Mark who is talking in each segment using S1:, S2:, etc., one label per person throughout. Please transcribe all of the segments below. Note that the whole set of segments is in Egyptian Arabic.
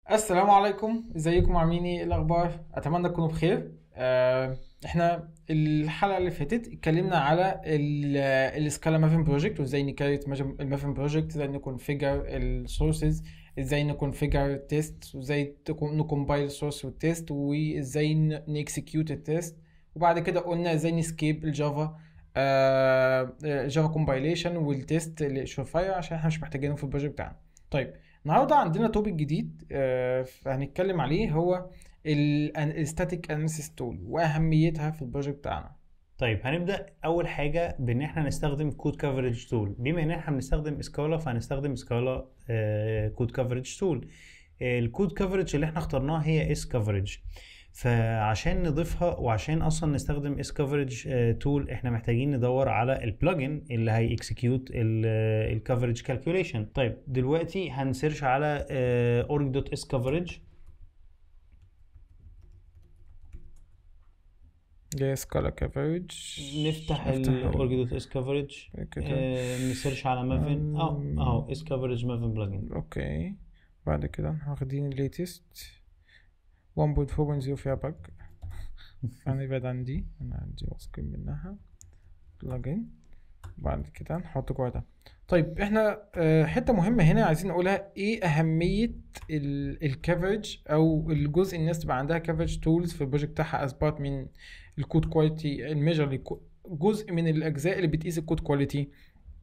S1: السلام عليكم ازيكم عاملين ايه إيه الاخبار اتمنى تكونوا بخير آه، احنا الحلقه اللي فاتت اتكلمنا على السكالا مافن بروجكت وازاي نكريت المافن بروجكت ازاي نكونفيجر السورسز ازاي نكونفيجر تيست وازاي نكمبايل السورس والتيست وازاي نكسكيوت التيست وبعد كده قلنا ازاي نسكيب الجافا جافا كومبايليشن والتيست للشورفاير عشان احنا مش محتاجينه في البروجكت بتاعنا طيب النهارده عندنا توبيك جديد آه، هنتكلم عليه هو الستاتيك اناليسيس تول واهميتها في البروجكت بتاعنا
S2: طيب هنبدا اول حاجه بان احنا نستخدم كود كفرج تول بما ان احنا بنستخدم سكالا فهنستخدم سكالا كود كفرج تول الكود كفرج اللي احنا اخترناه هي اس كفرج فعشان نضيفها وعشان اصلا نستخدم اس كفرج تول احنا محتاجين ندور على البلجن اللي هي اكسكيوت الكفرج كالكوليشن طيب دلوقتي هنسيرش على org دوت اس كفرج
S1: جاي سكالا كفرج
S2: نفتح الاورج دوت اس كفرج نسيرش على مافن اه اهو اس كفرج مافن بلجن
S1: اوكي بعد كده واخدين الليتست 1.4.0 فيها باج هنبعد عن دي انا عندي واثقين منها بلجن بعد كده نحط جوه ده طيب احنا آه، حته مهمه هنا عايزين نقولها ايه اهميه الكفرج او الجزء الناس تبقى عندها كفرج تولز في البروجكت بتاعها از بارت من الكود كواليتي الميجر جزء من الاجزاء اللي بتقيس الكود كواليتي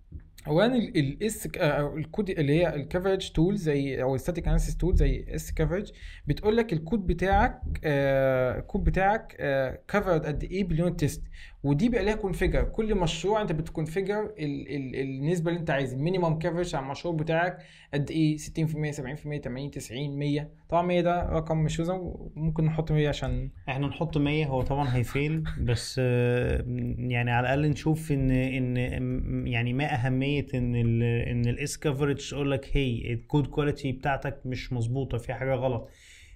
S1: اولا الاس الكود اللي هي الكفرج تول زي او الستاتيك اناليسيس تول زي اس كفرج بتقول لك الكود بتاعك آه الكود بتاعك آه كفرد قد ايه باليونت تيست ودي بقى ليها كونفيجر كل مشروع انت بتكونفيجر ال ال النسبه اللي انت عايزها المينيمم كفرج على المشروع بتاعك قد ايه 60% 70% 80 90 100 طبعا 100 ده رقم مش ممكن نحط 100 عشان
S2: احنا نحط 100 هو طبعا هيفيل بس آه يعني على الاقل نشوف ان ان يعني ما اهميه ان ال ان الاس كفرج تقول لك هي الكود كواليتي بتاعتك مش مظبوطه في حاجه غلط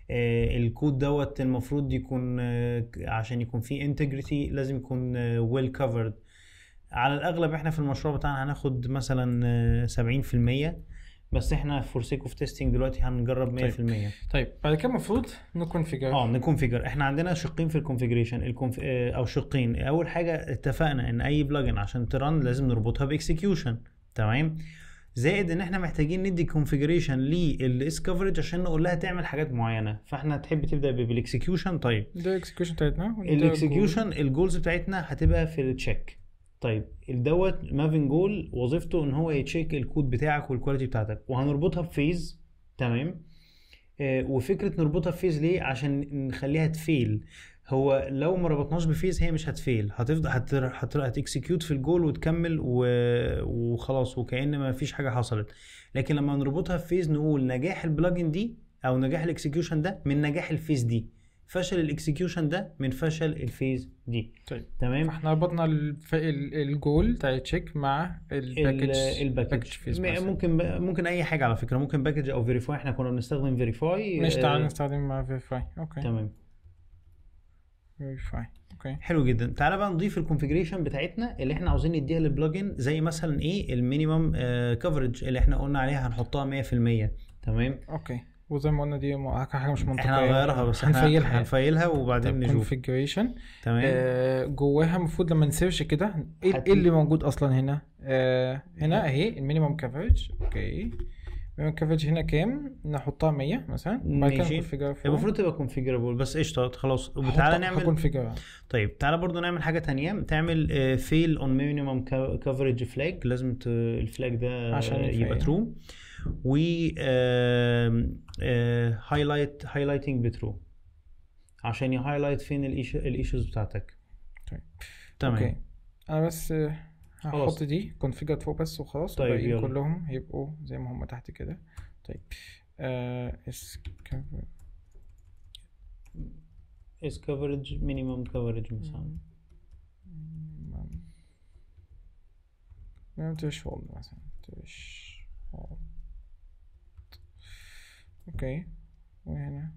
S2: آه الكود دوت المفروض يكون آه عشان يكون فيه انتجريتي لازم يكون ويل uh, كفرد على الاغلب احنا في المشروع بتاعنا هناخد مثلا 70% بس احنا فور سيك اوف تيستنج دلوقتي هنجرب 100%
S1: طيب, طيب. بعد كده المفروض نكونفيجر
S2: اه نكونفيجر احنا عندنا شقين في الكونفيجريشن الكونف... او شقين اول حاجه اتفقنا ان اي بلجن عشان ترن لازم نربطها باكسكيوشن تمام زائد ان احنا محتاجين ندي كونفيجريشن للاس كفرج عشان نقول لها تعمل حاجات معينه فاحنا تحب تبدا بالاكسكيوشن طيب
S1: ده الاكسكيوشن بتاعتنا
S2: الاكسكيوشن الجولز بتاعتنا هتبقى في التشيك طيب الدوت مافن جول وظيفته ان هو يتشيك الكود بتاعك والكواليتي بتاعتك وهنربطها بفيز تمام آه وفكره نربطها بفيز ليه عشان نخليها تفيل هو لو ما ربطناش بفيز هي مش هتفيل هتفضل هت هتكسكيوت في الجول وتكمل و... وخلاص وكأن ما فيش حاجه حصلت لكن لما نربطها بفيز نقول نجاح البلجن دي او نجاح الاكسكيوشن ده من نجاح الفيز دي فشل الاكسكيوشن ده من فشل الفيز دي
S1: طيب
S2: تمام
S1: احنا ربطنا الف... الجول بتاع التشيك مع الباكج
S2: الباكج فيز ممكن ب... ممكن اي حاجه على فكره ممكن باكج او فيريفاي احنا كنا بنستخدم فيريفاي
S1: مش تعال نستخدم مع فيريفاي اوكي
S2: تمام
S1: فيريفاي اوكي
S2: حلو جدا تعالى بقى نضيف الكونفيجريشن بتاعتنا اللي احنا عاوزين نديها للبلجن زي مثلا ايه المينيمم كفرج اللي احنا قلنا عليها هنحطها 100% تمام
S1: اوكي وزي ما قلنا دي حاجه مش منطقيه
S2: احنا هنغيرها بس
S1: هنفيلها
S2: هنفيلها وبعدين نشوف
S1: كونفيجريشن
S2: تمام
S1: آه جواها المفروض لما نسيرش كده ايه إيه اللي موجود اصلا هنا آه هنا اهي المينيمم كفرج اوكي المينيمم كفرج هنا كام نحطها 100 مثلا
S2: ماشي المفروض تبقى كونفيجرابل بس قشطه خلاص وتعالى نعمل
S1: كونفيجر
S2: طيب تعالى برضو نعمل حاجه تانية تعمل فيل اون مينيمم كفرج فلاج لازم ت... الفلاج ده
S1: عشان
S2: يبقى ترو و هايلايت هايلايتنج بترو عشان يهايلايت فين الايشوز بتاعتك
S1: طيب
S2: تمام
S1: اوكي انا بس هحط دي كونفيجر فوق بس وخلاص
S2: طيب
S1: الباقيين كلهم هيبقوا زي ما هم تحت كده طيب آه اس
S2: اس كفرج مينيمم كفرج مثلا
S1: مينيمم تريشولد مثلا تريشولد اوكي وهنا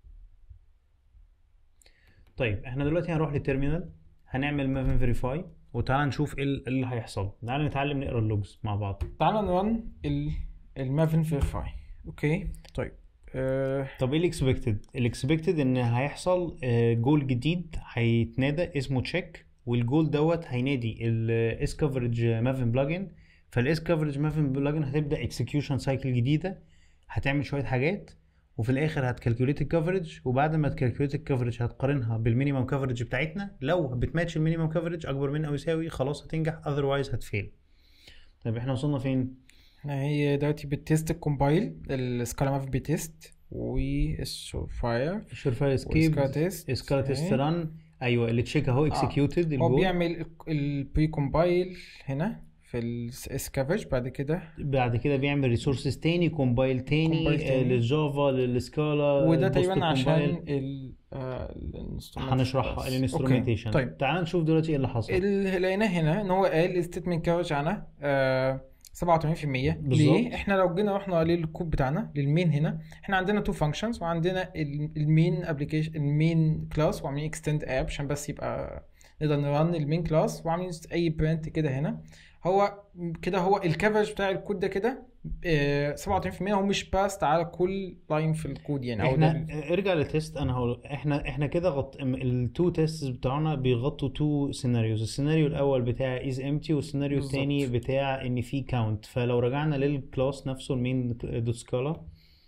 S2: طيب احنا دلوقتي هنروح للتيرمينال هنعمل مافن فيريفاي وتعالى نشوف ايه ال- اللي هيحصل تعالى نتعلم نقرا اللوجز مع بعض
S1: تعالى نرن ال المافن فيرفاي اوكي طيب آه
S2: طب ايه الاكسبكتد الاكسبكتد ان هيحصل آه، جول جديد هيتنادى اسمه تشيك والجول دوت هينادي الاس كفرج مافن بلجن فالاس كفرج مافن بلجن هتبدا اكسكيوشن سايكل جديده هتعمل شويه حاجات وفي الاخر هتكالكوليت الكفرج وبعد ما تكالكوليت الكفرج هتقارنها بالمينيمم كفرج بتاعتنا لو بتماتش المينيمم كفرج اكبر من او يساوي خلاص هتنجح اذروايز هتفيل طيب احنا وصلنا فين
S1: احنا هي دلوقتي بتست الكومبايل السكالا ماف بتست والسورفاير
S2: الشورفاير سكيب
S1: والسكالا تيست
S2: سكالا تيست ران ايوه اللي تشيك اهو اكسكيوتد
S1: هو بيعمل البري كومبايل هنا في السكافج بعد كده
S2: بعد كده بيعمل ريسورسز تاني كومبايل تاني,
S1: كومبايل
S2: آه،
S1: تاني.
S2: للجافا للسكالا
S1: وده
S2: البوست
S1: تقريبا عشان
S2: كومبايل.
S1: ال آه، ال
S2: هنشرحها
S1: بس.
S2: الانسترومنتيشن
S1: أوكي. طيب
S2: تعال نشوف دلوقتي ايه اللي حصل
S1: اللي لقيناه هنا ان هو قال الستيتمنت كفرج عنا آه 87%
S2: بالظبط.
S1: ليه؟ احنا لو جينا رحنا للكود بتاعنا للمين هنا احنا عندنا تو فانكشنز وعندنا ال- المين ابلكيشن المين كلاس وعاملين اكستند اب عشان بس يبقى نقدر نرن المين كلاس وعاملين اي برنت كده هنا هو كده هو الكفرج بتاع الكود ده كده آه 87% هو مش باست على كل لاين في الكود يعني او
S2: احنا
S1: ده-
S2: ارجع للتيست انا هقول احنا احنا كده غط... التو تيست بتوعنا بيغطوا تو سيناريوز السيناريو الاول بتاع از امتي والسيناريو
S1: بالظبط.
S2: الثاني بتاع ان في كاونت فلو رجعنا للكلاس نفسه المين دوت سكالا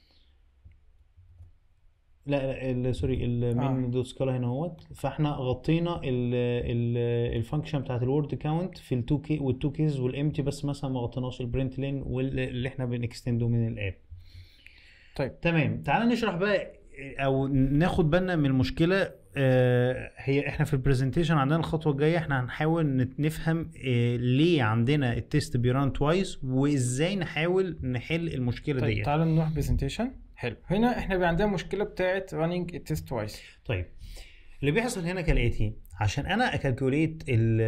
S2: لا لا ال- سوري المين
S1: آه.
S2: دوت سكالا هنا اهوت فاحنا غطينا الفانكشن بتاعت الورد كاونت في التو كي والتو كيز والامتي بس مثلا ما غطيناش البرنت لين واللي احنا بنكستندو من الاب
S1: طيب
S2: تمام تعال نشرح بقى او ناخد بالنا من المشكله آه، هي احنا في البرزنتيشن عندنا الخطوه الجايه احنا هنحاول نت- نفهم آه، ليه عندنا التيست بيران توايس وازاي نحاول نحل المشكله
S1: طيب
S2: دي
S1: تعالى نروح برزنتيشن حلو هنا احنا بيبقى عندنا مشكله بتاعت راننج التيست توايس
S2: طيب اللي بيحصل هنا كالاتي عشان انا اكالكوليت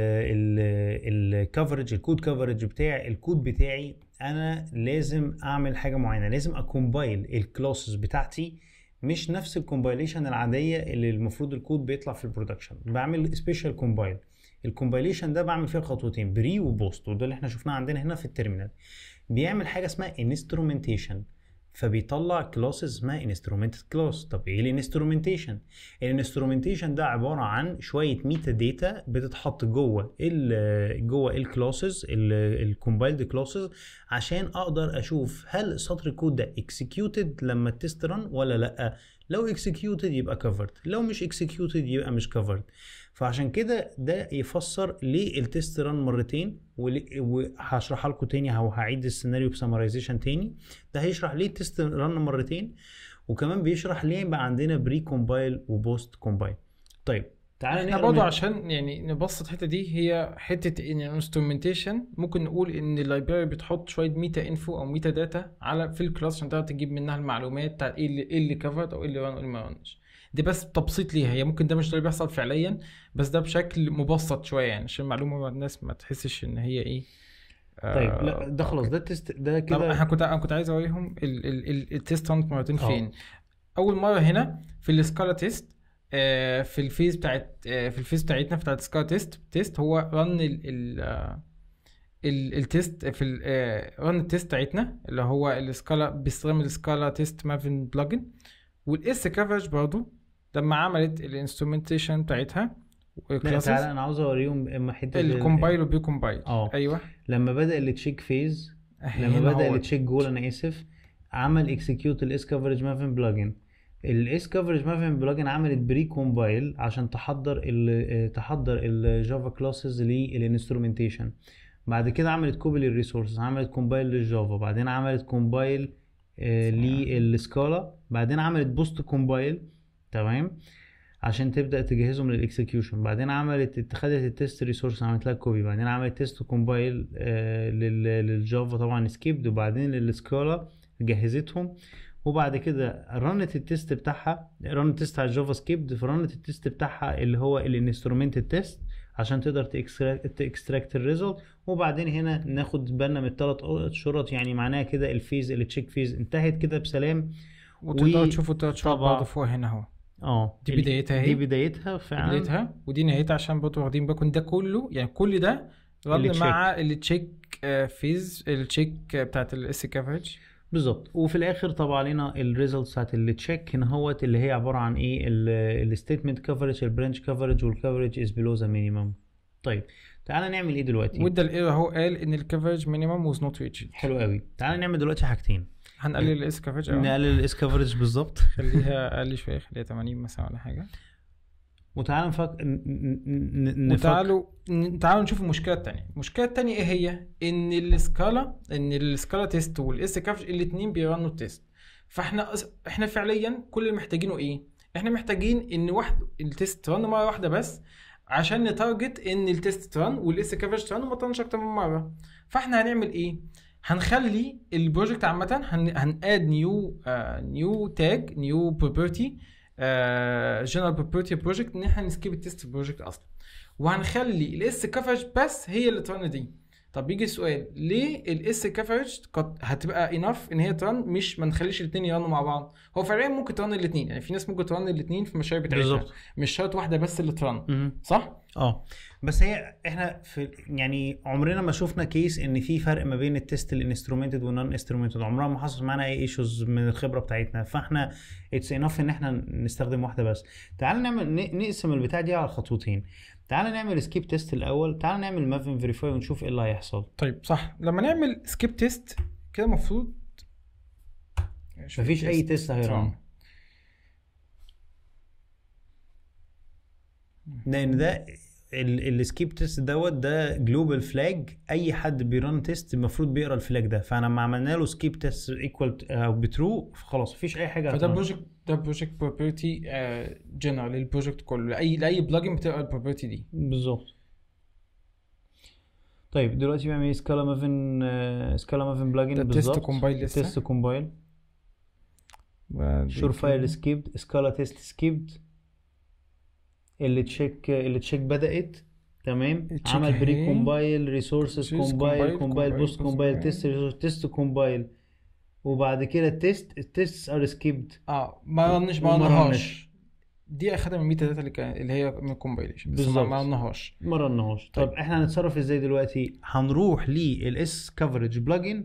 S2: الكفرج الكود كفرج بتاع الكود بتاعي انا لازم اعمل حاجه معينه لازم اكومبايل الكلاسز بتاعتي مش نفس الكومبايليشن العاديه اللي المفروض الكود بيطلع في البرودكشن بعمل سبيشال كومبايل الكومبايليشن ده بعمل فيها خطوتين بري وبوست وده اللي احنا شفناه عندنا هنا في التيرمينال بيعمل حاجه اسمها انسترومنتيشن فبيطلع كلاسز اسمها انسترومنتد كلاس طب ايه الانسترومنتيشن الانسترومنتيشن ده عباره عن شويه ميتا داتا بتتحط جوه ال جوه الكلاسز الكومبايلد كلاسز عشان اقدر اشوف هل سطر الكود ده اكسكيوتد لما التست ران ولا لا لو اكسكيوتد يبقى كفرد لو مش اكسكيوتد يبقى مش كفرد فعشان كده ده يفسر ليه التست ران مرتين وليه- وهشرحها لكم تاني او هعيد السيناريو بسمرايزيشن تاني ده هيشرح ليه التست ران مرتين وكمان بيشرح ليه بقى عندنا بري كومبايل وبوست كومبايل طيب تعالى
S1: احنا
S2: نقرا
S1: برضه
S2: من-
S1: عشان يعني نبسط الحته دي هي حته ان الانسترومنتيشن ممكن نقول ان اللايبراري بتحط شويه ميتا انفو او ميتا داتا على في الكلاس عشان تعرف تجيب منها المعلومات بتاع ايه اللي ايه اللي كفرد او ايه اللي ران وايه اللي ما رانش دي بس تبسيط ليها هي ممكن ده مش ده اللي بيحصل فعليا بس ده بشكل مبسط شويه يعني عشان المعلومه الناس ما تحسش ان هي ايه
S2: طيب
S1: آه،
S2: لا ده خلاص ده التست ده
S1: طب انا
S2: كده
S1: كنت انا كنت عايز اوريهم ال- ال- ال- التيست ران مرتين
S2: اه.
S1: فين اول مره هنا في السكالا تيست آه، في الفيز بتاعت آه، في الفيز بتاعتنا بتاعت سكالا تيست تيست هو رن ال ال آه، ال- التيست في ال- آه، رن التيست بتاعتنا اللي هو السكالا باستخدام السكالا تيست مافن بلجن والاس كفرج برضو لما عملت الانسترومنتيشن بتاعتها
S2: لا تعالى انا عاوز اوريهم اما حته ال-
S1: الكومبايل والبي كومبايل
S2: اه.
S1: ايوه
S2: لما بدا التشيك فيز لما
S1: هنا
S2: بدا
S1: هو.
S2: التشيك جول انا اسف عمل اكسكيوت الاس كفرج مافن بلجن الاس كفرج مافن بلجن عملت بري كومبايل عشان تحضر ال تحضر الجافا كلاسز للانسترومنتيشن بعد كده عملت كوبي للريسورسز عملت كومبايل للجافا بعدين عملت كومبايل للسكالا بعدين عملت بوست كومبايل تمام عشان تبدا تجهزهم للاكسكيوشن بعدين عملت خدت التست ريسورس عملت لها كوبي بعدين عملت تيست كومبايل للجافا طبعا سكيبد وبعدين للسكالا جهزتهم وبعد كده رنت التيست بتاعها رنت التيست على الجافا سكيبد فرنت التيست بتاعها اللي هو الانسترومنت تيست عشان تقدر تاكستراكت الريزلت وبعدين هنا ناخد بالنا من الثلاث شرط يعني معناها كده الفيز التشيك فيز انتهت كده بسلام
S1: وتقدروا
S2: و-
S1: تشوفوا التلات شروط
S2: طبعا.
S1: برضه فوق هنا اهو
S2: اه
S1: دي
S2: ال-
S1: بدايتها
S2: دي
S1: اهي
S2: بدايتها فعلا
S1: بدايتها ودي نهايتها عشان برضه واخدين بالكم ده كله يعني كل ده
S2: اللي
S1: رد
S2: check.
S1: مع التشيك فيز التشيك بتاعت الاس كفرج
S2: بالظبط وفي الاخر طبع علينا الريزلتس بتاعت التشيك هنا هوت اللي هي عباره عن ايه الستيتمنت كفرج البرانش كفرج والكفرج از بلو ذا مينيمم طيب تعالى نعمل ايه دلوقتي
S1: وده الايرور اهو قال ان الكفرج مينيمم واز نوت ريتشد
S2: حلو قوي تعالى نعمل دلوقتي حاجتين
S1: هنقلل الاس كفرج اه
S2: نقلل الاس كفرج بالظبط
S1: خليها اقل شويه خليها 80 مثلا ولا حاجه
S2: وتعالى نفكر ن- ن- ن- نفكر
S1: وتعالوا ن- تعالوا نشوف المشكله الثانيه المشكله الثانيه ايه هي ان السكالا ان السكالا تيست والاس كفرج الاثنين بيرنوا التيست فاحنا أس- احنا فعليا كل اللي محتاجينه ايه احنا محتاجين ان واحد التيست ترن مره واحده بس عشان نتارجت ان التيست ترن والاس كفرج ترن وما ترنش اكتر من مره فاحنا هنعمل ايه هنخلي البروجكت عامه هن هناد نيو نيو تاج نيو بروبرتي جنرال بروبرتي بروجكت ان احنا نسكيب التيست بروجكت اصلا وهنخلي الاس كفرج بس هي اللي ترن دي طب يجي السؤال ليه الاس كفرج قد هتبقى انف ان هي ترن مش ما نخليش الاثنين يرنوا مع بعض هو فعليا ممكن ترن الاثنين يعني في ناس ممكن ترن الاثنين في المشاريع بتاعتها
S2: بالظبط
S1: مش شرط واحده بس اللي ترن
S2: مهم.
S1: صح
S2: اه بس هي احنا في يعني عمرنا ما شفنا كيس ان في فرق ما بين التست الانسترومنتد والنون انسترومنتد عمرها ما حصل معانا اي ايشوز من الخبره بتاعتنا فاحنا اتس انف ان احنا نستخدم واحده بس تعال نعمل ن- نقسم البتاع دي على خطوتين تعال نعمل سكيب تيست الاول تعال نعمل مافن فيريفاي ونشوف ايه اللي هيحصل
S1: طيب صح لما نعمل سكيب تيست كده المفروض
S2: مفيش اي تيست هيرن لان ده السكيب تيست دوت ده جلوبال فلاج اي حد بيرن تيست المفروض بيقرا الفلاج ده فانا لما عملنا له سكيب تيست ايكوال او بترو خلاص مفيش اي حاجه
S1: فده
S2: هترن.
S1: بروجكت ده بروجكت بروبرتي جنرال للبروجكت كله لاي لاي بلجن بتقرا البروبرتي دي
S2: بالظبط طيب دلوقتي بيعمل ايه سكالا مافن سكالا مافن
S1: ده
S2: بلاجن
S1: تيست
S2: بالظبط
S1: كومبايل لسه
S2: تيست كومبايل
S1: وبعد
S2: شور
S1: كده-
S2: فايل سكيبد سكالا تيست سكيبد اللي تشيك اللي تشيك بدات تمام
S1: التشيك
S2: عمل بري
S1: اهي.
S2: كومبايل ريسورسز
S1: Resources
S2: كومبايل
S1: compile,
S2: كومبايل
S1: compile,
S2: بوست
S1: post
S2: كومبايل
S1: compile.
S2: تيست تيست كومبايل وبعد كده التيست التيست ار سكيبد
S1: اه ما رنش ما
S2: وما
S1: رنهاش دي اخدها من الميتا داتا اللي كان اللي هي من الكومبايليشن بس ما-
S2: بالظبط.
S1: ما رنهاش
S2: ما رناهاش طب
S1: طيب.
S2: احنا هنتصرف ازاي دلوقتي هنروح للاس كفرج بلجن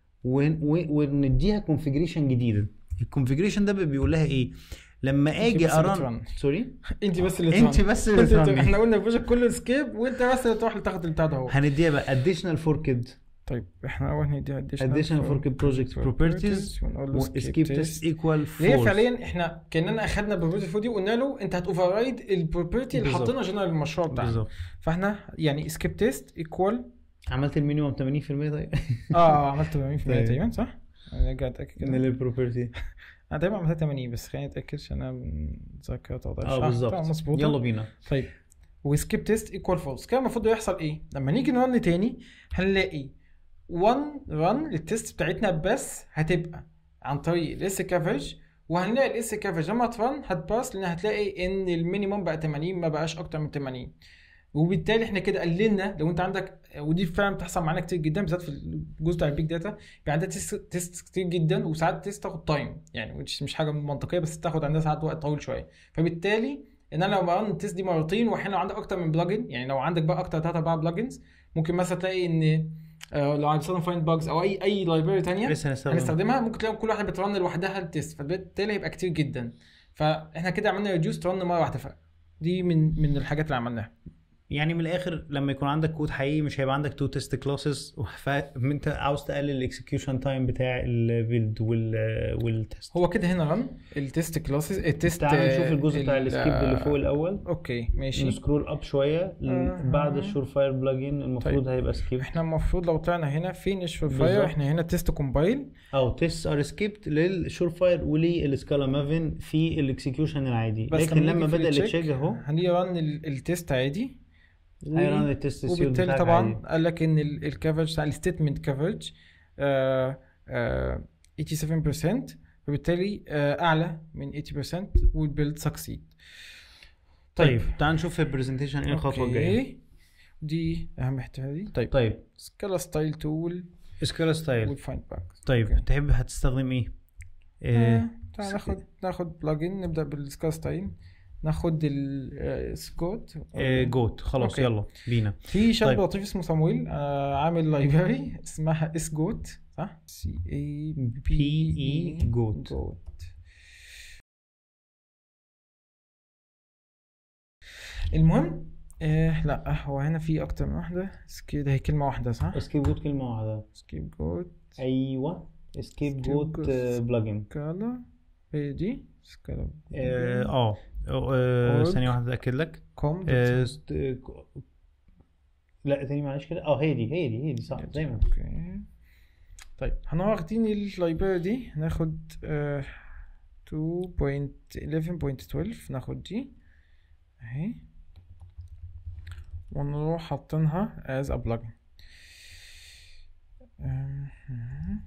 S2: ونديها كونفيجريشن جديده الكونفيجريشن ده بيقول لها ايه لما اجي
S1: بس اللي
S2: ارن
S1: ترن.
S2: سوري
S1: انت بس اللي
S2: انت
S1: ترن.
S2: بس اللي
S1: انت اللي
S2: ترن.
S1: ترن. احنا قلنا البروجكت كله سكيب وانت بس اللي تروح تاخد البتاع ده اهو
S2: هنديها بقى اديشنال فوركد
S1: طيب احنا اول نديها
S2: additional for project properties
S1: ونقول له
S2: واسكيب تيست ايكوال
S1: اللي هي
S2: فولس
S1: فعليا احنا كاننا اخدنا البروبرتي فودي وقلنا له انت هتوفر رايد البروبرتي اللي
S2: بالظبط.
S1: حاطينها جنرال المشروع بتاعنا
S2: بالظبط
S1: فاحنا يعني سكيب تيست ايكوال
S2: عملت المينيمم 80% طيب
S1: اه عملت 80%
S2: طيب.
S1: تقريبا صح؟ انا ارجع اتاكد كده
S2: البروبرتي
S1: انا دايما عملتها 80 بس خليني اتاكد عشان انا ذاكرة توضح
S2: اه بالظبط
S1: مظبوط
S2: يلا بينا
S1: طيب وسكيب تيست ايكوال فولس كده المفروض يحصل ايه؟ لما نيجي نرن تاني هنلاقي 1 رن للتيست بتاعتنا بس هتبقى عن طريق الاس كافرج وهنلاقي الاس كافرج لما ترن هتباس لان هتلاقي ان المينيمم بقى 80 ما بقاش اكتر من 80 وبالتالي احنا كده قللنا لو انت عندك ودي فعلا بتحصل معانا كتير جدا بالذات في الجزء بتاع البيج داتا بيبقى عندها تيست, تيست كتير جدا وساعات تيست تاخد تايم يعني which مش حاجه منطقيه بس تاخد عندها ساعات وقت طويل شويه فبالتالي ان انا لو برن التيست دي مرتين واحيانا لو عندك اكتر من بلجن يعني لو عندك بقى اكتر 3 4 بلجنز ممكن مثلا تلاقي ان آه، لو هنستخدم فايند باجز او اي اي لايبرري ثانيه
S2: لسه هنستخدم
S1: هنستخدمها ممكن تلاقي كل واحده بترن لوحدها التيست فبالتالي هيبقى كتير جدا فاحنا كده عملنا ريديوس ترن مره واحده ف دي من من الحاجات اللي عملناها
S2: يعني من الاخر لما يكون عندك كود حقيقي مش هيبقى عندك تو تيست كلاسز فانت عاوز تقلل الاكسكيوشن تايم بتاع البيلد وال والتست
S1: هو كده هنا رن التيست كلاسز التيست
S2: تعال نشوف الجزء بتاع
S1: ال-
S2: السكيب اللي فوق الاول
S1: اوكي ماشي
S2: نسكرول اب شويه ل-
S1: آه.
S2: بعد الشور فاير بلجن المفروض هيبقى سكيب
S1: احنا المفروض لو طلعنا هنا فينش في
S2: بالظبط.
S1: الفاير احنا هنا تيست كومبايل
S2: او تيست ار سكيبت للشور فاير وللسكالا مافن في الاكسكيوشن العادي
S1: بس
S2: لكن لما
S1: نيجي في
S2: بدا
S1: التشيك،
S2: التشيك اهو
S1: هنيجي رن ال- التيست عادي و-
S2: هيرن التيست سيود
S1: وبالتالي
S2: بتاعك
S1: طبعا
S2: عادي.
S1: قال لك ان الكفرج بتاع الستيتمنت كفرج 87% فبالتالي آه، اعلى من 80% والبيلد سكسيد
S2: طيب تعال نشوف في البرزنتيشن ايه الخطوه الجايه
S1: دي اهم حته دي طيب
S2: طيب
S1: سكالا ستايل تول
S2: سكالا ستايل
S1: والفايند باك
S2: طيب
S1: أوكي.
S2: تحب هتستخدم ايه؟ إيه
S1: آه، تعال ناخد ناخد بلجن نبدا بالسكا ستايل ناخد السكوت
S2: آه جوت خلاص
S1: أوكي.
S2: يلا بينا
S1: في شاب
S2: طيب.
S1: لطيف اسمه صامويل آه عامل لايبراري اسمها اس جوت صح؟ سي اي بي اي
S2: PE جوت.
S1: جوت المهم آه لا هو هنا في اكتر من واحده سكيب ده هي كلمه واحده صح؟
S2: اسكيب جوت كلمه واحده
S1: سكيب جوت
S2: ايوه اسكيب
S1: Escape
S2: جوت
S1: Goat.
S2: بلجن
S1: سكالا هي دي سكالا
S2: اه آه، آه،
S1: Org.
S2: ثانيه واحده اتاكد لك
S1: كوم
S2: آه، است- آه، ك- لا تاني معلش كده اه هي دي هي دي هي دي صح زي ما
S1: اوكي طيب احنا واخدين اللايبراري دي ناخد آه 2.11.12 ناخد دي اهي ونروح حاطينها as a plugin أم، مهم.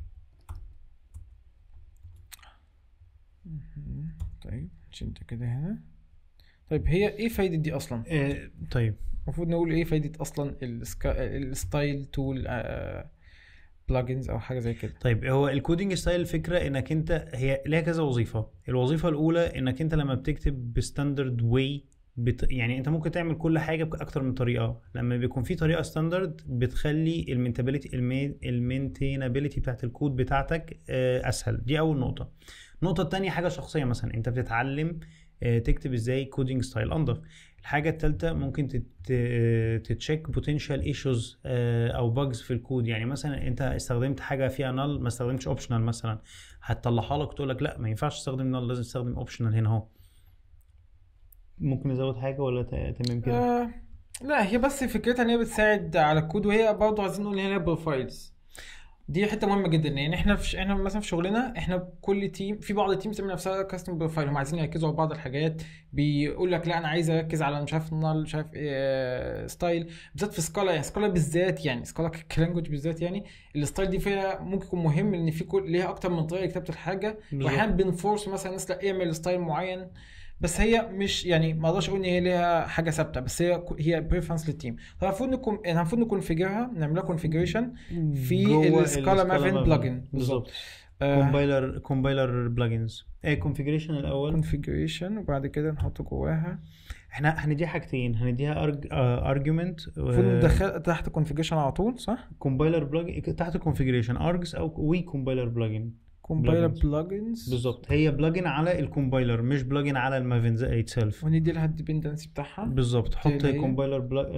S1: مهم. طيب نشد كده هنا طيب هي ايه فايدة دي اصلا؟
S2: آه، طيب
S1: المفروض نقول ايه فايدة اصلا السكا... الستايل تول بلجنز او حاجة زي كده
S2: طيب هو الكودينج ستايل الفكره انك انت هي ليها كذا وظيفه الوظيفه الاولى انك انت لما بتكتب بستاندرد واي بت... يعني انت ممكن تعمل كل حاجه باكتر من طريقه لما بيكون في طريقه ستاندرد بتخلي المينتابيلتي المينتينابيلتي بتاعت الكود بتاعتك آه، اسهل دي اول نقطه النقطه الثانيه حاجه شخصيه مثلا انت بتتعلم آه، تكتب ازاي كودينج ستايل انضف الحاجه الثالثه ممكن تت... تتشيك بوتنشال ايشوز او باجز في الكود يعني مثلا انت استخدمت حاجه فيها نال ما استخدمتش اوبشنال مثلا هتطلعها لك تقول لك لا ما ينفعش تستخدم نال لازم تستخدم اوبشنال هنا اهو ممكن نزود حاجه ولا ت- تمام كده
S1: آه لا هي بس فكرتها ان هي بتساعد على الكود وهي برضه عايزين نقول ان هي بروفايلز دي حته مهمه جدا يعني احنا في احنا مثلا في شغلنا احنا كل تيم في بعض التيم بتعمل نفسها كاستم بروفايل هم عايزين يركزوا على بعض الحاجات بيقول لك لا انا عايز اركز على مش عارف نال مش عارف ايه ستايل بالذات في سكالا يعني سكالا بالذات يعني سكالا كلانجوج بالذات يعني الستايل دي فيها ممكن يكون مهم لان في كل ليها اكتر من طريقه لكتابه الحاجه
S2: بالظبط.
S1: واحيانا بنفورس مثلا الناس لا اعمل ستايل معين بس هي مش يعني ما اقدرش اقول ان هي ليها حاجه ثابته بس هي هي بريفرنس للتيم فالمفروض نكون المفروض نكونفيجرها نعملها كونفيجريشن في
S2: جوه
S1: السكالا مافن
S2: Maven.
S1: بلجن
S2: بالظبط كومبايلر كومبايلر بلجنز ايه كونفيجريشن الاول
S1: كونفيجريشن وبعد كده نحط جواها
S2: احنا هنديها حاجتين هنديها ارجيومنت
S1: المفروض ندخل تحت كونفيجريشن على طول صح؟
S2: كومبايلر بلجن تحت كونفيجريشن ارجز او وي كومبايلر بلجن
S1: كومبايلر
S2: Plugins.
S1: بلجنز
S2: بالظبط هي بلجن على الكومبايلر مش بلجن على المافن ذات سيلف
S1: وندي لها الديبندنسي بتاعها
S2: بالظبط حط
S1: اللي هي؟
S2: كومبايلر بلج...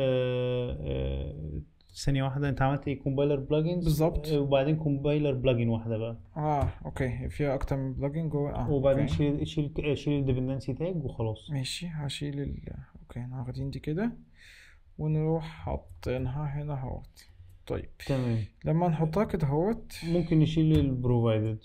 S2: ثانية واحدة انت عملت ايه كومبايلر بلجنز
S1: بالظبط.
S2: وبعدين كومبايلر بلجن واحدة بقى
S1: اه اوكي فيها اكتر من بلجن جوه اه
S2: وبعدين
S1: أوكي.
S2: شيل شيل شيل الديبندنسي تاج وخلاص
S1: ماشي هشيل ال اوكي احنا واخدين دي كده ونروح حاطينها هنا اهوت طيب
S2: تمام
S1: لما نحطها كده اهوت
S2: ممكن نشيل البروفايدد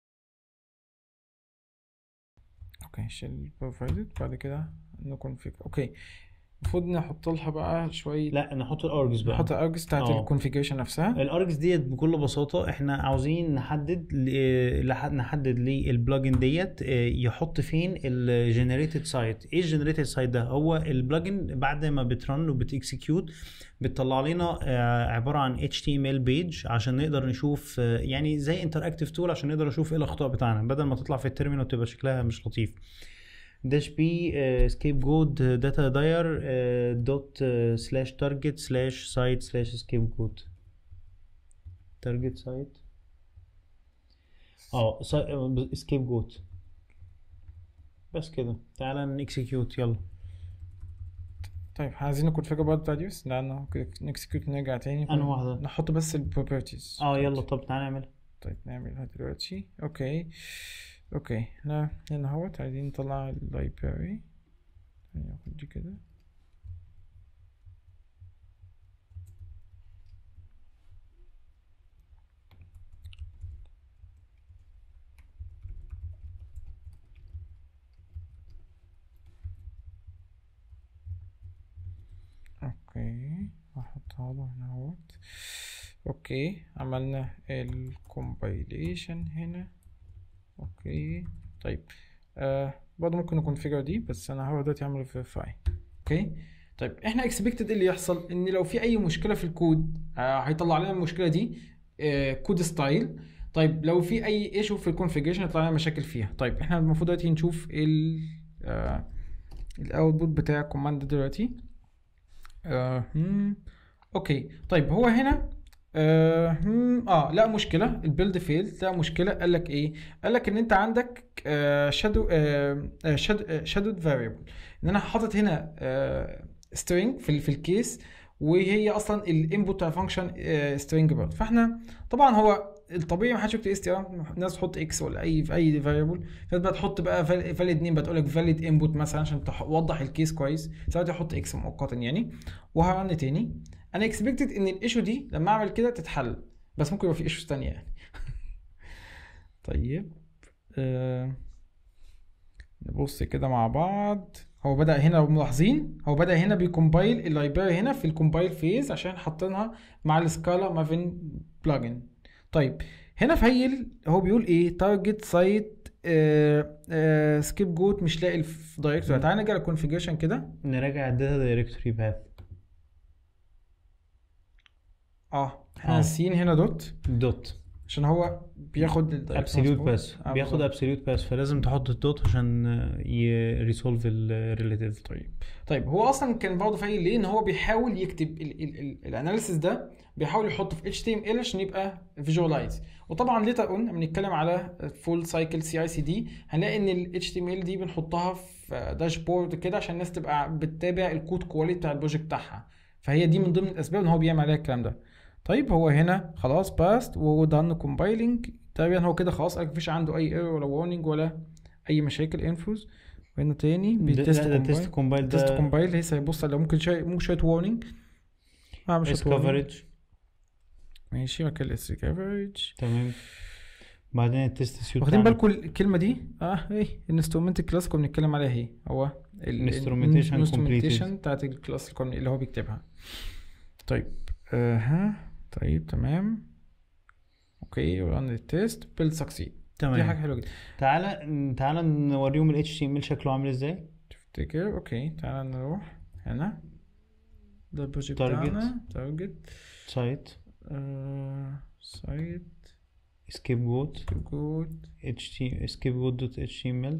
S1: اوكي شيل بروفايدد بعد كده نكونفيج اوكي المفروض نحط لها بقى شويه
S2: لا نحط الارجز بقى
S1: نحط الارجز بتاعت
S2: آه.
S1: الكونفيجريشن نفسها
S2: الارجز ديت بكل بساطه احنا عاوزين نحدد ل- لح- نحدد للبلجن ديت آه، يحط فين الجنريتد سايت ايه الجنريتد سايت ده هو البلجن بعد ما بترن وبتكسكيوت بتطلع لنا آه، عباره عن HTML بيج عشان نقدر نشوف آه، يعني زي انتراكتيف تول عشان نقدر نشوف ايه الاخطاء بتاعنا بدل ما تطلع في التيرمينال وتبقى شكلها مش لطيف داش بي سكيب جود داتا داير دوت سلاش تارجت سلاش سايت سلاش سكيب جود تارجت سايت اه سكيب جوت بس كده تعالى نكسكيوت يلا
S1: طيب عايزين نكونفيجر برضه بتاع دي بس لانه نكسكيوت نرجع تاني
S2: انهي واحده
S1: نحط بس البروبرتيز
S2: اه يلا طب تعالى نعمل
S1: طيب نعملها دلوقتي اوكي اوكي هنا هنا اهوت عايزين نطلع اللايبراري ناخد دي كده اوكي هحطها له هنا اهوت اوكي عملنا الكومبايليشن هنا اوكي طيب آه برضه ممكن نكونفيجر دي بس انا هروح دلوقتي اعمل فيريفاي اوكي طيب احنا اكسبكتد اللي يحصل ان لو في اي مشكله في الكود آه هيطلع لنا المشكله دي آه كود ستايل طيب لو في اي ايشو في الكونفيجريشن يطلع لنا مشاكل فيها طيب احنا المفروض دلوقتي نشوف ال الاوتبوت بتاع الكوماند دلوقتي آه هم. اوكي طيب هو هنا آه, هم، اه لا مشكله البيلد فيل لا مشكله قال لك ايه قال لك ان انت عندك آه شادو آه شادو فاريبل ان انا حاطط هنا آه سترينج في ال- في الكيس وهي اصلا الانبوت بتاع الفانكشن سترينج برضه فاحنا طبعا هو الطبيعي ما حدش يكتب اس تي ار الناس تحط اكس ولا اي في اي فاريبل فانت بقى تحط بقى فاليد نيم بتقول لك فاليد انبوت مثلا عشان توضح الكيس كويس ساعتها تحط اكس مؤقتا يعني وهرن تاني انا اكسبكتد ان الايشو دي لما اعمل كده تتحل بس ممكن يبقى في ايشوز تانية يعني طيب آه نبص كده مع بعض هو بدأ هنا لو ملاحظين هو بدأ هنا بيكمبايل اللايبراري هنا في الكومبايل فيز عشان حاطينها مع السكالا مافين بلجن طيب هنا في هيل هو بيقول ايه تارجت سايت سكيب جوت مش لاقي في دايركتوري تعالى نرجع للكونفيجريشن كده
S2: نراجع الداتا دايركتوري باث
S1: اه احنا
S2: آه.
S1: ناسيين هنا دوت
S2: دوت
S1: عشان هو بياخد ال direct
S2: ابسوليوت
S1: transport.
S2: باس
S1: آه،
S2: بياخد
S1: بالظبط.
S2: ابسوليوت باس فلازم تحط الدوت عشان يريسولف الريليتيف
S1: طيب طيب هو اصلا كان برضه فايل ليه ان هو بيحاول يكتب الاناليسيس ده بيحاول يحطه في HTML عشان يبقى فيجواليز وطبعا ليتر اون لما نتكلم على فول سايكل سي اي سي دي هنلاقي ان ال HTML دي بنحطها في داشبورد كده عشان الناس تبقى بتتابع الكود كواليتي بتاع البروجكت بتاعها فهي دي من ضمن الاسباب ان هو بيعمل عليها الكلام ده طيب هو هنا خلاص باست وهو دان كومبايلنج تقريبا هو كده خلاص مفيش عنده اي ايرور ولا وارنينج ولا اي مشاكل انفوز وهنا تاني بيتست
S2: تيست كومبايل
S1: تيست
S2: ده
S1: كومبايل لسه هيبص على ممكن شويه ممكن شويه وارنينج هعمل
S2: اس
S1: شويه warning.
S2: كفرج
S1: ماشي بعد كده اس كفرج
S2: تمام بعدين التيست سيوت
S1: واخدين بالكم الكلمه دي اه ايه الانسترومنت كلاس كنا بنتكلم عليها اهي هو
S2: Instrumentation
S1: الانسترومنتيشن بتاعت الكلاس اللي كنا- اللي هو بيكتبها طيب آه ها طيب تمام اوكي ران التيست بيلد سكسيد دي حاجه
S2: تمام
S1: حلوه جدا
S2: تعالى تعالى نوريهم ال HTML شكله عامل ازاي
S1: تفتكر اوكي تعالى نروح هنا ده البروجكت
S2: Target.
S1: بتاعنا تارجت
S2: سايت
S1: سايت
S2: سكيب جوت
S1: جود
S2: html سكيب جوت دوت html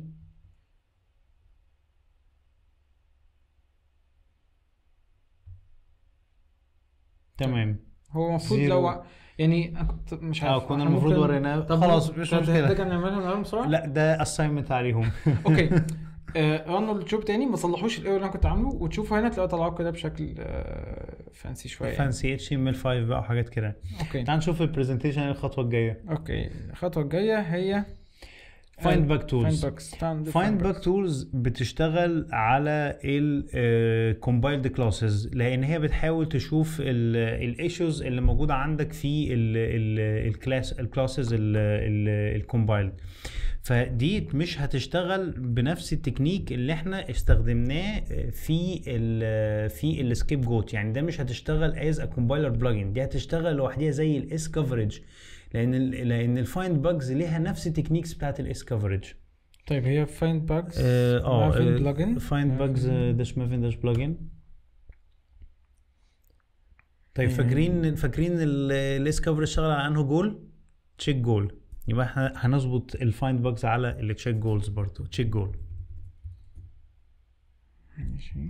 S2: تمام
S1: هو المفروض
S2: Zero.
S1: لو يعني أنا كنت مش عارف
S2: اه كنا
S1: إحنا
S2: المفروض
S1: ممكن-
S2: وريناه
S1: طب
S2: خلاص مش
S1: ده
S2: مشكله
S1: كان نعملها نعملها بسرعه
S2: لا ده اساينمنت عليهم
S1: اوكي آه، رنوا الجوب تاني ما صلحوش الايرور اللي انا كنت عامله وتشوفوا هنا تلاقوا طلعوا كده بشكل فانسي شويه يعني.
S2: فانسي اتش ام ال 5 بقى وحاجات كده
S1: اوكي
S2: تعال نشوف البرزنتيشن الخطوه الجايه
S1: اوكي الخطوه الجايه هي
S2: فايند باك تولز
S1: فايند باكس
S2: فايند باك تولز بتشتغل على الكومبايلد كلاسز لان هي بتحاول تشوف الايشوز اللي موجوده عندك في الكلاس الكلاسز الكومبايلد فدي مش هتشتغل بنفس التكنيك اللي احنا استخدمناه في ال في السكيب جوت يعني ده مش هتشتغل از ا كومبايلر بلجن دي هتشتغل لوحديها زي الاس كفرج لان ال لان الفايند باجز ليها نفس التكنيكس بتاعت الاس كفرج
S1: طيب هي فايند باكس
S2: اه
S1: بلجن
S2: فايند باجز داش مافين داش بلجن طيب
S1: مم.
S2: فاكرين فاكرين الاس كفرج شغال على انه جول تشيك جول يبقى احنا هنظبط الفايند باجز على التشيك جولز برضو تشيك جول
S1: ماشي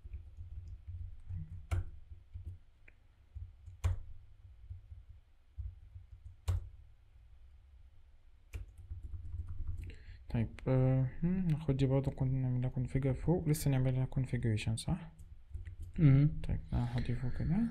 S1: طيب آه، هم، ناخد دي برضه كنا نعملها كونفيجر فوق لسه نعملها كونفيجريشن صح؟ طيب ناخد دي فوق كده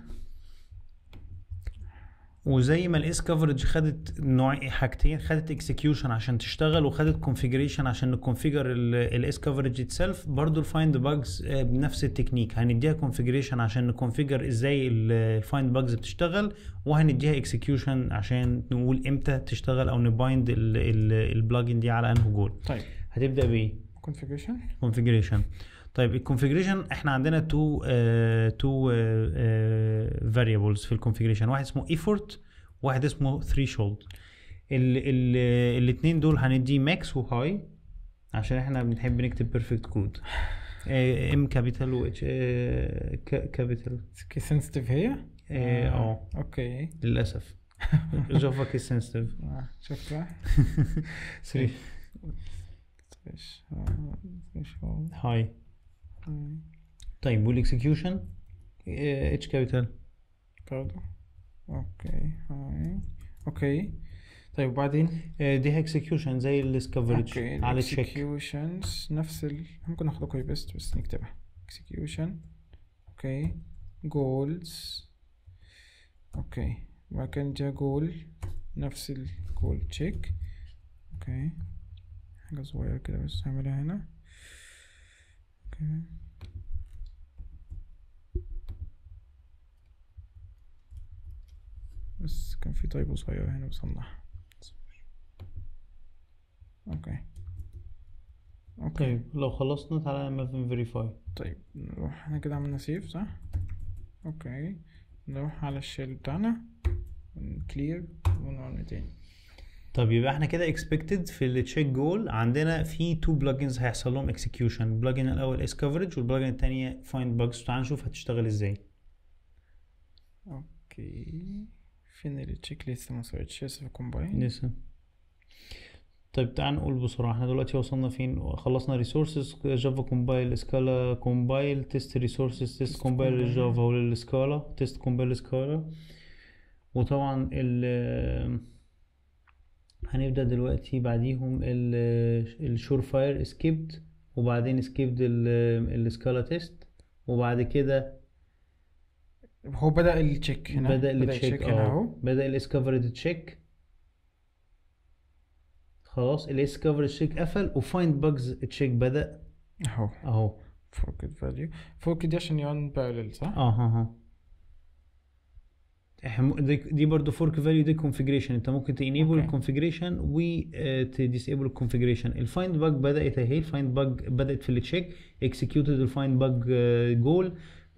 S2: وزي ما الاس كفرج خدت نوع حاجتين خدت اكسكيوشن عشان تشتغل وخدت كونفيجريشن عشان نكونفيجر الاس كفرج اتسلف برضو الفايند باجز بنفس التكنيك هنديها كونفيجريشن عشان نكونفيجر ازاي الفايند باجز بتشتغل وهنديها اكسكيوشن عشان نقول امتى تشتغل او نبايند البلجن دي على انه جول
S1: طيب
S2: هتبدا بايه
S1: كونفيجريشن
S2: configuration طيب الكونفيجريشن احنا عندنا تو تو فاريبلز في الكونفيجريشن واحد اسمه effort واحد اسمه threshold ال ال الاثنين دول هندي ماكس وهاي عشان احنا بنحب نكتب بيرفكت كود ام كابيتال و اتش كابيتال
S1: سنسيتيف هي
S2: اه
S1: اوكي
S2: للاسف جافا كيس سنسيتيف
S1: آه، شفت بقى
S2: 3
S1: ايش آه، ايش هو
S2: هاي
S1: آه،
S2: طيب والاكسكيوشن اتش كابيتال
S1: برضو اوكي هاي اوكي طيب وبعدين
S2: دي اكسكيوشن زي الديسكفرج
S1: اوكي
S2: على تشيك
S1: executions نفس ال ممكن ناخد كوبي بيست بس نكتبها execution اوكي goals اوكي وبعد كده جا جول نفس الجول تشيك اوكي حاجة صغيرة كده بس هعملها هنا اوكي بس كان في طيبة صغيرة هنا بصنعها اوكي اوكي
S2: طيب لو خلصنا تعالى نعمل فيريفاي
S1: طيب نروح احنا كده عملنا سيف صح اوكي نروح على الشيل بتاعنا كلير ونعمل تاني
S2: طب يبقى احنا كده اكسبكتد في التشيك جول عندنا في تو بلجنز هيحصل لهم اكسكيوشن البلجن الاول اس كفرج والبلجن الثانيه فايند باجز تعال نشوف هتشتغل ازاي
S1: اوكي فين التشيك ليست ما صارتش لسه في كومباين
S2: لسه طيب تعال نقول بسرعه احنا دلوقتي وصلنا فين خلصنا ريسورسز جافا كومبايل سكالا كومبايل تيست ريسورسز تيست
S1: Test
S2: كومبايل
S1: compile.
S2: للجافا وللسكالا تيست كومبايل سكالا وطبعا ال هنبدا دلوقتي بعديهم الشور فاير اسكيبد وبعدين اسكيبد السكالا تيست وبعد كده
S1: هو بدأ التشيك هنا
S2: بدأ التشيك
S1: التشيك هنا
S2: اه
S1: اهو
S2: بدأ الاسكفرد تشيك خلاص الاسكفرد تشيك قفل وفايند باجز تشيك بدأ
S1: اهو
S2: اهو
S1: فوركت فاليو فوركت دي عشان يون بارلل صح؟
S2: اه ها ها إحنا دي, دي برضه فورك فاليو دي كونفيجريشن انت ممكن تانيبل
S1: أوكي.
S2: الكونفيجريشن وتديسيبل الكونفيجريشن الفايند باج بدات اهي الفايند باج بدات في التشيك اكسكيوتد الفايند باج جول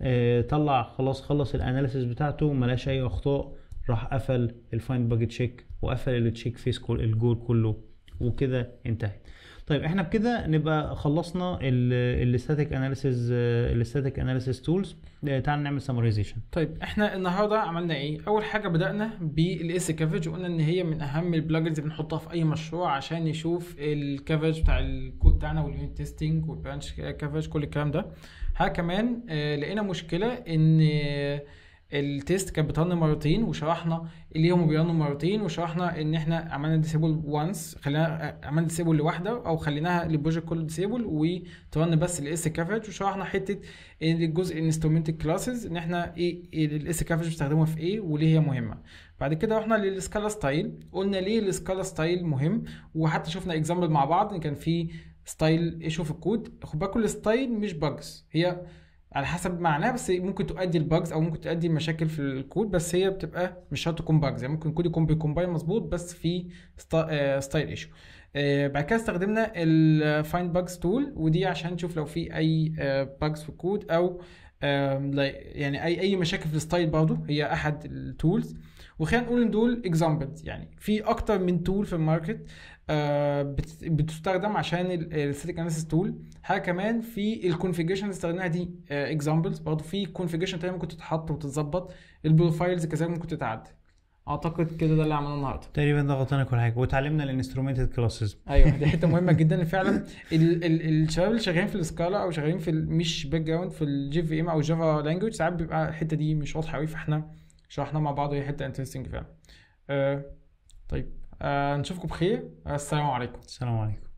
S2: طلع خلاص خلص الاناليسيس بتاعته ملاش اي اخطاء راح قفل الفايند باج تشيك وقفل التشيك فيس كل الجول كله وكده انتهت طيب احنا بكده نبقى خلصنا الاستاتيك اناليسيس الاستاتيك اناليسيس تولز تعال نعمل سمرايزيشن
S1: طيب احنا النهارده عملنا ايه؟ اول حاجه بدانا بالاس كافج وقلنا ان هي من اهم البلاجنز اللي بنحطها في اي مشروع عشان نشوف الكافج بتاع الكود بتاعنا واليونت تيستنج والبرانش كافج كل الكلام ده. حاجه كمان آه، لقينا مشكله ان آه، التيست كانت بترن مرتين وشرحنا ليه هم بيرنوا مرتين وشرحنا ان احنا عملنا ديسيبل وانس خلينا آه، عملنا ديسيبل لواحده او خليناها للبروجكت كله ديسيبل وترن بس الاس كافج وشرحنا حته ان الجزء الانسترومنت كلاسز ان احنا ايه الاس كافج بنستخدمها في ايه وليه هي مهمه بعد كده رحنا للسكالا ستايل قلنا ليه السكالا ستايل مهم وحتى شفنا اكزامبل مع بعض ان كان في ستايل ايشو في الكود خد بالكم الستايل مش باجز هي على حسب معناها بس ممكن تؤدي الباجز او ممكن تؤدي المشاكل في الكود بس هي بتبقى مش شرط تكون باجز يعني ممكن الكود يكون بيكومبايل مظبوط بس في ستايل ايشو بعد كده استخدمنا الفايند باجز تول ودي عشان نشوف لو في اي باجز في الكود او آم، لا- يعني اي اي مشاكل في الستايل برضه هي احد التولز وخلينا نقول ان دول اكزامبلز يعني في اكتر من تول في الماركت آه، بت- بتستخدم عشان الستاتيك اناليسيس تول حاجه كمان في الكونفيجريشن اللي استخدمناها دي اكزامبلز برضه في كونفيجريشن تاني ممكن تتحط وتتظبط البروفايلز كذلك ممكن تتعدل اعتقد كده ده اللي عملناه النهارده
S2: تقريبا ده غطينا كل حاجه وتعلمنا الانسترومنتد كلاسز
S1: ايوه دي حته مهمه جدا إن فعلا ال ال الشباب اللي شغالين في السكالا او شغالين في ال- مش باك جراوند في الجي في ام او جافا لانجوج ساعات بيبقى الحته دي مش واضحه قوي فاحنا شرحنا مع بعض وهي حته انترستنج فعلا آه طيب آه نشوفكم بخير آه السلام عليكم
S2: السلام عليكم